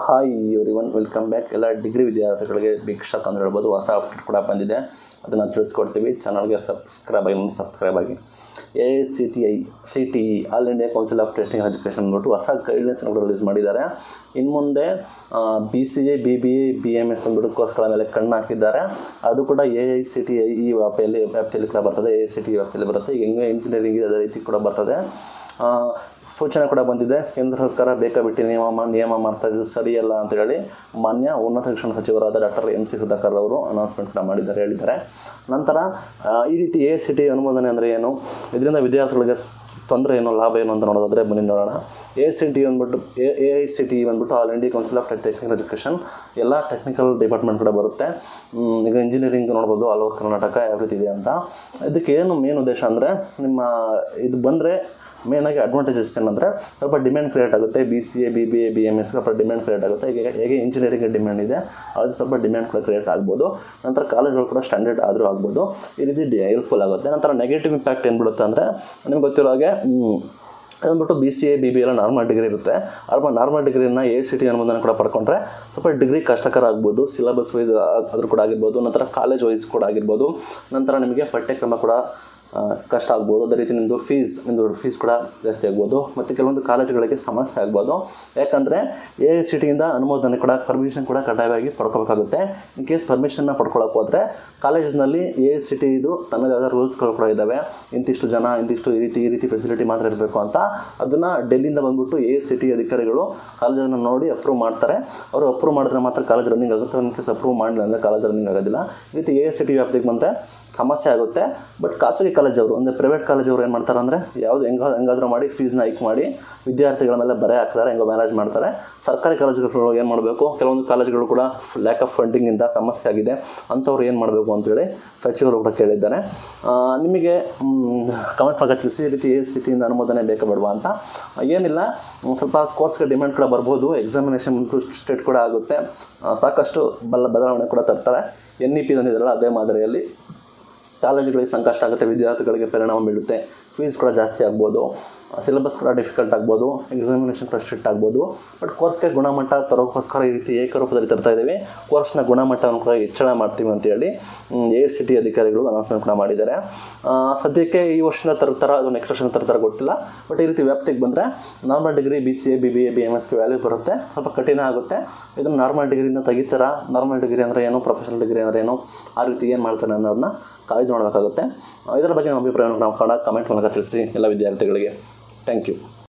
hi everyone welcome back ಎಲ್ಲ degree ವಿದ್ಯಾರ್ಥಿಗಳಿಗೆ big shock ಅಂತ ಹೇಳ್ಬೋದು ಹೊಸ ಅಪ್ಡೇಟ್ ಕೂಡ ಬಂದಿದೆ ಅದನ್ನು ತಿಳಿಸ್ಕೊಡ್ತೀವಿ ಚಾನಲ್ಗೆ ಸಬ್ಸ್ಕ್ರೈಬ್ ಆಗಿ ಸಬ್ಸ್ಕ್ರೈಬ್ ಆಗಿ A C T I C T E all India council of technical education ಅಂದ್ಬಿಟ್ಟು ಹೊಸ ಗೈಡ್ಲೈನ್ಸ್ ಕೂಡ ರಿಲೀಸ್ ಮಾಡಿದ್ದಾರೆ ಇನ್ನು ಮುಂದೆ B C A B B A B M S ಅಂದ್ಬಿಟ್ಟು ಕೋರ್ಸ್ಗಳ ಮೇಲೆ ಕಣ್ಣು ಹಾಕಿದ್ದಾರೆ ಅದು ಕೂಡ A I C T I ಈ ವ್ಯಾಪ್ತಿಯಲ್ಲಿ ವ್ಯಾಪ್ತಿಯಲ್ಲಿ ಕೂಡ ಬರ್ತದೆ ಎ ಐ ಸಿ ಟಿ ವ್ಯಾಪ್ತಿಯಲ್ಲಿ ಬರುತ್ತೆ ಈಗ ಹೆಂಗೆ ಇಂಜಿನಿಯರಿಂಗ್ ಅದೇ ರೀತಿ ಕೂಡ ಬರ್ತದೆ ಆ, ಸೂಚನೆ ಕೂಡ ಬಂದಿದೆ ಕೇಂದ್ರ ಸರ್ಕಾರ ಬೇಕಾಬಿಟ್ಟು ನಿಯಮ ನಿಯಮ ಮಾಡ್ತಾ ಇದ್ದು ಸರಿಯಲ್ಲ ಅಂತ ಹೇಳಿ ಮಾನ್ಯ ಉನ್ನತ ಶಿಕ್ಷಣ ಸಚಿವರಾದ ಡಾಕ್ಟರ್ ಎಂ ಸಿ ಸುಧಾಕರ್ ಅವರು ಅನೌನ್ಸ್ಮೆಂಟ್ ಕೂಡ ಮಾಡಿದ್ದಾರೆ ಹೇಳಿದ್ದಾರೆ ನಂತರ ಆ, ಈ ರೀತಿ ಎ ಸಿ ಟಿ ಅನುಮೋದನೆ ಅಂದರೆ ಏನು ಇದರಿಂದ ವಿದ್ಯಾರ್ಥಿಗಳಿಗೆ ಸ್- ತೊಂದರೆ ಏನು ಲಾಭ ಏನು ಅಂತ ನೋಡೋದಾದ್ರೆ ಬನ್ನಿ ನೋಡೋಣ ಎ ಸಿ ಟಿ ಅಂದ್ಬಿಟ್ಟು ಎ ಐ ಸಿ ಟಿ ಬಂದ್ಬಿಟ್ಟು all India council of technical education ಎಲ್ಲ ಟೆಕ್ನಿಕಲ್ ಡಿಪಾರ್ಟ್ಮೆಂಟ್ ಕೂಡ ಬರುತ್ತೆ ಹ್ಮ್, ಈಗ ಇಂಜಿನಿಯರಿಂಗ್ ನೋಡ್ಬೋದು ಆಲ್ ಓವರ್ ಕರ್ನಾಟಕ ಯಾವ ರೀತಿ ಇದೆ ಅಂತ ಇದಕ್ಕೆ ಏನು ಮೇನ್ ಉದ್ದೇಶ ಅಂದರೆ ನಿಮ್ಮ ಇದು ಬಂದರೆ ಮೇನಾಗಿ ಅಡ್ವಾಂಟೇಜಸ್ ಏನಂದರೆ ಸ್ವಲ್ಪ ಡಿಮ್ಯಾಂಡ್ ಕ್ರಿಯೇಟ್ ಆಗುತ್ತೆ B C A B B A B M S ಸ್ವಲ್ಪ ಡಿಮ್ಯಾಂಡ್ ಕ್ರಿಯೇಟ್ ಆಗುತ್ತೆ ಈಗ ಹೇಗೆ ಇಂಜಿನಿಯರಿಂಗ್ ಡಿಮ್ಯಾಂಡ್ ಇದೆ ಅದು ಸ್ವಲ್ಪ ಡಿಮ್ಯಾಂಡ್ ಕೂಡ ಕ್ರಿಯೇಟ್ ಆಗ್ಬೋದು ನಂತರ ಕಾಲೇಜ್ಗಳು ಕೂಡ ಸ್ಟ್ಯಾಂಡರ್ಡ್ ಆದರೂ ಆಗ್ಬೋದು ಈ ರೀತಿ ಹೆಲ್ಪ್ಫುಲ್ ಆಗುತ್ತೆ ನಂತರ ನೆಗೆಟಿವ್ ಇಂಪ್ಯಾಕ್ಟ್ ಏನು ಬಿಡುತ್ತೆ ಅಂದರೆ ನಿಮ್ಗೆ ಗೊತ್ತಿರೋ ಹಾಗೆ ಹ್ಮ್, ಅಂದ್ಬಿಟ್ಟು B C A B B ಎಲ್ಲ ನಾರ್ಮಲ್ ಡಿಗ್ರಿ ಇರುತ್ತೆ ಅಲ್ವಾ ನಾರ್ಮಲ್ ಡಿಗ್ರಿನ ಎ ಸಿ ಟಿ ಅನುಮೋದನೆ ಕೂಡ ಪಡ್ಕೊಂಡ್ರೆ ಸ್ವಲ್ಪ ಡಿಗ್ರಿ ಕಷ್ಟಕರ ಆಗ್ಬೋದು ಸಿಲೆಬಸ್ ವೈಸ್ ಅದ್ರ ಕೂಡ ಆಗಿರ್ಬೋದು ನಂತರ ಕಾಲೇಜ್ ವೈಸ್ ಕೂಡ ಆಗಿರ್ಬೋದು ನಂತರ ನಿಮಗೆ ಪಠ್ಯಕ್ರಮ ಕೂಡ ಆ, ಕಷ್ಟ ಆಗ್ಬೋದು ಅದೇ ರೀತಿ ನಿಮ್ಮದು ಫೀಸ್ ನಿಮ್ಮದು ಫೀಸ್ ಕೂಡ ಜಾಸ್ತಿ ಆಗ್ಬೋದು ಮತ್ತು ಕೆಲವೊಂದು ಕಾಲೇಜುಗಳಿಗೆ ಸಮಸ್ಯೆ ಆಗ್ಬೋದು ಯಾಕಂದರೆ ಎ ಐ ಸಿ ಟಿಯಿಂದ ಅನುಮೋದನೆ ಕೂಡ ಪರ್ಮಿಷನ್ ಕೂಡ ಕಡ್ಡಾಯವಾಗಿ ಪಡ್ಕೋಬೇಕಾಗುತ್ತೆ ಇನ್ ಕೇಸ್ ಪರ್ಮಿಷನ್ನ ಪಡ್ಕೊಳಕ್ಕೆ ಹೋದರೆ ಕಾಲೇಜಿನಲ್ಲಿ ಎ ಐ ಸಿ ಟಿ ಇದು ತನ್ನದೇ ಆದ ರೂಲ್ಸ್ಗಳು ಕೂಡ ಇದ್ದಾವೆ ಇಂತಿಷ್ಟು ಜನ ಇಂತಿಷ್ಟು ಈ ರೀತಿ ಈ ರೀತಿ ಫೆಸಿಲಿಟಿ ಮಾತ್ರ ಇರಬೇಕು ಅಂತ ಅದನ್ನು ಡೆಲ್ಲಿಯಿಂದ ಬಂದ್ಬಿಟ್ಟು ಎ ಐ ಸಿ ಟಿ ಅಧಿಕಾರಿಗಳು ಕಾಲೇಜನ್ನು ನೋಡಿ ಅಪ್ರೂವ್ ಮಾಡ್ತಾರೆ ಅವರು ಅಪ್ರೂವ್ ಮಾಡಿದ್ರೆ ಮಾತ್ರ ಕಾಲೇಜ್ ರನ್ನಿಂಗ್ ಆಗುತ್ತೆ ಇನ್ ಕೇಸ್ ಅಪ್ರೂವ್ ಮಾಡಲಿಲ್ಲ ಅಂದರೆ ಕಾಲೇಜ್ ರನ್ನಿಂಗ್ ಆಗೋದಿಲ್ಲ ಈ ರೀತಿ ಎ ಐ ಸಿ ಟಿ ವ್ಯಾಪ್ತಿಗೆ ಬಂದರೆ ಸಮಸ್ಯೆ ಆಗುತ್ತೆ ಬಟ್ ಖಾಸಗಿ ಕಾಲೇಜವರು ಅಂದರೆ ಪ್ರೈವೇಟ್ ಕಾಲೇಜವರು ಏನು ಮಾಡ್ತಾರೆ ಅಂದರೆ ಯಾವುದು ಹೆಂಗ ಹೆಂಗಾದರೂ ಮಾಡಿ ಫೀಸ್ನ ಹೈಕ್ ಮಾಡಿ ವಿದ್ಯಾರ್ಥಿಗಳ ಮೇಲೆ ಬರೆ ಹಾಕ್ತಾರೆ ಹೆಂಗೋ ಮ್ಯಾನೇಜ್ ಮಾಡ್ತಾರೆ ಸರ್ಕಾರಿ ಕಾಲೇಜುಗಳು ಏನು ಮಾಡಬೇಕು ಕೆಲವೊಂದು ಕಾಲೇಜುಗಳು ಕೂಡ ಲ್ಯಾಕ್ ಆಫ್ ಫಂಡಿಂಗಿಂದ ಸಮಸ್ಯೆ ಆಗಿದೆ ಅಂಥವ್ರು ಏನು ಮಾಡಬೇಕು ಅಂತೇಳಿ ಸಚಿವರು ಕೂಡ ಕೇಳಿದ್ದಾರೆ ಆ, ನಿಮಗೆ ಕಮೆಂಟ್ ಮಾಡಿ ತಿಳಿಸಿ ಈ ರೀತಿ ಎ ಸಿಟಿಯಿಂದ ಅನುಮೋದನೆ ಬೇಕಾ ಬೇಡವಾ ಅಂತ ಏನಿಲ್ಲ ಒಂದ್ ಸ್ವಲ್ಪ ಕೋರ್ಸ್ಗೆ ಡಿಮ್ಯಾಂಡ್ ಕೂಡ ಬರ್ಬೋದು ಎಕ್ಸಾಮಿನೇಷನ್ ಸ್ಟೇಟ್ ಕೂಡ ಆಗುತ್ತೆ ಆ, ಸಾಕಷ್ಟು ಬಲ್ಲ ಬದಲಾವಣೆ ಕೂಡ ತರ್ತಾರೆ ಎನ್ ಇ ಪಿ ತಂದಿದ್ದಾರಲ್ಲ ಅದೇ ಮಾದರಿಯಲ್ಲಿ ಕಾಲೇಜುಗಳಿಗೆ ಸಂಕಷ್ಟ ಆಗುತ್ತೆ ವಿದ್ಯಾರ್ಥಿಗಳಿಗೆ ಪರಿಣಾಮ ಬೀಳುತ್ತೆ ಫೀಸ್ ಕೂಡ ಜಾಸ್ತಿ ಆಗ್ಬೋದು ಸಿಲೆಬಸ್ ಕೂಡ ಡಿಫಿಕಲ್ಟ್ ಆಗ್ಬೋದು ಎಕ್ಸಾಮಿನೇಷನ್ ಕೂಡ ಸ್ಟ್ರಿಕ್ಟ್ ಆಗ್ಬೋದು ಬಟ್ ಕೋರ್ಸ್ಗೆ ಗುಣಮಟ್ಟ ತರೋಕ್ಕೋಸ್ಕರ ಈ ರೀತಿ ಏಕರೂಪದಲ್ಲಿ ತರ್ತಾ ಇದ್ದೀವಿ ಕೋರ್ಸ್ನ ಗುಣಮಟ್ಟವನ್ನು ಕೂಡ ಹೆಚ್ಚಳ ಮಾಡ್ತೀವಿ ಅಂತೇಳಿ ಎ ಸಿ ಟಿ ಅಧಿಕಾರಿಗಳು ಅನೌನ್ಸ್ಮೆಂಟ್ ಕೂಡ ಮಾಡಿದ್ದಾರೆ ಆ, ಸದ್ಯಕ್ಕೆ ಈ ವರ್ಷದಿಂದ ತರ್ತಾರ ಅದು ನೆಕ್ಸ್ಟ್ ವರ್ಷದಿಂದ ತರ್ತಾರ ಗೊತ್ತಿಲ್ಲ ಬಟ್ ಈ ರೀತಿ ವ್ಯಾಪ್ತಿಗೆ ಬಂದರೆ normal degree B C A B B A B M ಎಸ್ಗೆ ವ್ಯಾಲ್ಯೂ ಬರುತ್ತೆ ಸ್ವಲ್ಪ ಕಠಿಣ ಆಗುತ್ತೆ ಇದನ್ನು ನಾರ್ಮಲ್ ಡಿಗ್ರಿಯಿಂದ ತೆಗಿತಾರ ನಾರ್ಮಲ್ ಡಿಗ್ರಿ ಅಂದರೆ ಏನು ಪ್ರೊಫೆಷನಲ್ ಡಿಗ್ರಿ ಅಂದರೆ ಏನು ಆ ರೀತಿ ಏನು ಮಾಡ್ತಾರೆ ಅನ್ನೋದನ್ನ ಕಾಳಜಿ ಮಾಡಬೇಕಾಗುತ್ತೆ ಇದರ ಬಗ್ಗೆ ನಮ್ಮ ಅಭಿಪ್ರಾಯವನ್ನು ನಾವು ಕನ್ನಡ ಕಮೆಂಟ್ ಮೂಲಕ ತಿಳಿಸಿ ಎಲ್ಲ ವಿದ್ಯಾರ್ಥಿಗಳಿಗೆ ಥ್ಯಾಂಕ್ ಯು